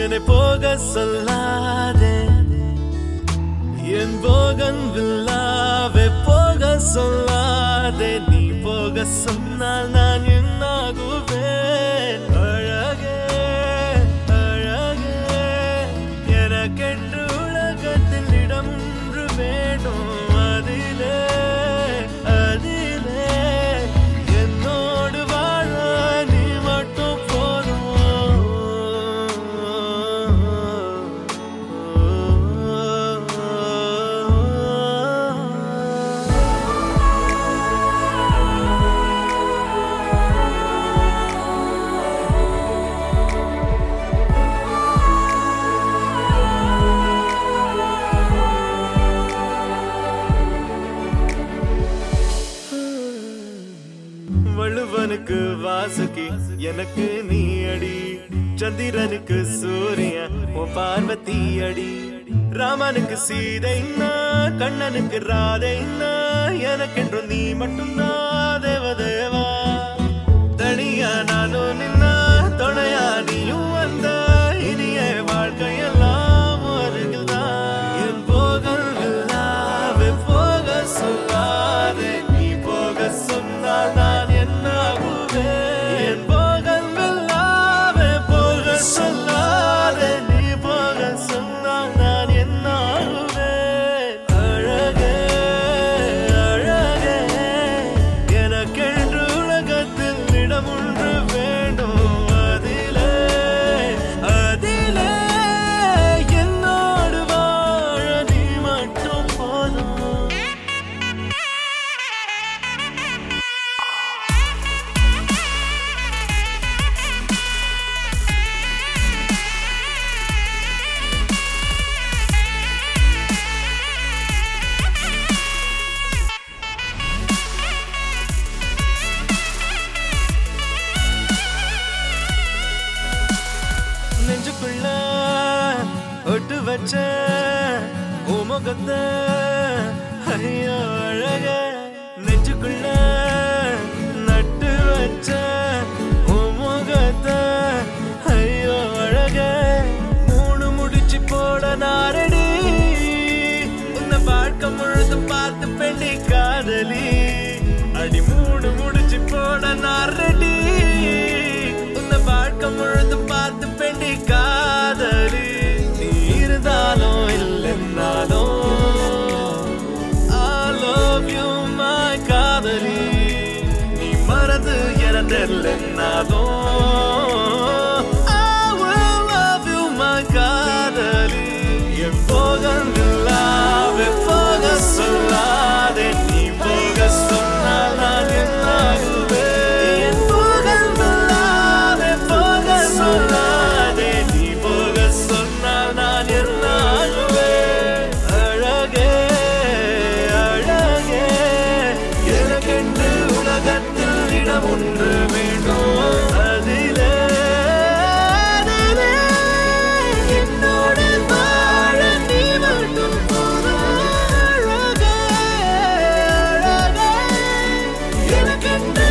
என்னை போக சொல்லாதே என் போகன் வில்லாவே போக சொல்லாதே நீ போக சொன்னால் நான் என்னாகுவேன் அழகே அழகே எனக்கென்று உலகத்தில் இடம் ஒன்று வேணும் அதிலே அதிலே என்னோடு வாழ நீ மட்டும் போதும் வள்ளுவனுக்கு வாசுகி எனக்கு நீ அடி சந்திரனுக்கு சூரியன் உன் பார்வதி அடி ராமனுக்கு சீதைன்னா கண்ணனுக்கு ராதைன்னா எனக்கென்று நீ மட்டும்தான் தேவதேவா தனியா நானும் நின்னா துணையா நீயும் வந்த இனிய வாழ்க்கையெல்லாம் அருகில்தான் என் போகல் இல்லாவே போக சொல்லாதே நீ போக சொன்னால் நான் என்ன ஆகுவேன் என் போகல் இல்லாவே போக சொல்லாதே நீ போக சொன்னால் நான் என்ன ஆகுவேன் அழகே அழகே எனக்கென்று உலகத்தில் இடம் ஒன்று வேண்டும் அதிலே அதிலே என்னோடு வாழ நீ மட்டும் போதும் நெஞ்சுக்குள்ள ஒட்டு வச்ச உமுகத்தை ஐயோ அழக நெஞ்சுக்குள்ள நட்டு வச்ச உமுகத்தை ஐயோ அழக மூணு முடிச்சு போட நாரடி உன்னை வாழ்க்கை முழுதும் பார்த்து பெண்ணி காதலி அடி மூணு முடிச்சு போட நாரடி உன்னை வாழ்க்கை முழுதும் பார்த்து பெண்ணி காதலி நீ இருந்தாலும் இல்லைன்னாலும் I love you my காதலி நீ மறந்து இறந்தில்லைன்னாலும் I will love you my காதலி என் போகலாவே போக சொல்லாதே நீ போக சொன்னால் நான் என்னாகுவேன் என் போகலாவே போக சொல்லாதே நீ போக சொன்னால் நான் என்னாகுவேன் அழகே அழகே எனக்கென்று உலகத்தில் இடம் ஒன்று வேண்டும் அதிலே அதிலே என்னோடு வாழ நீ மட்டும் போதும் அழகே அழகே எனக்கென்று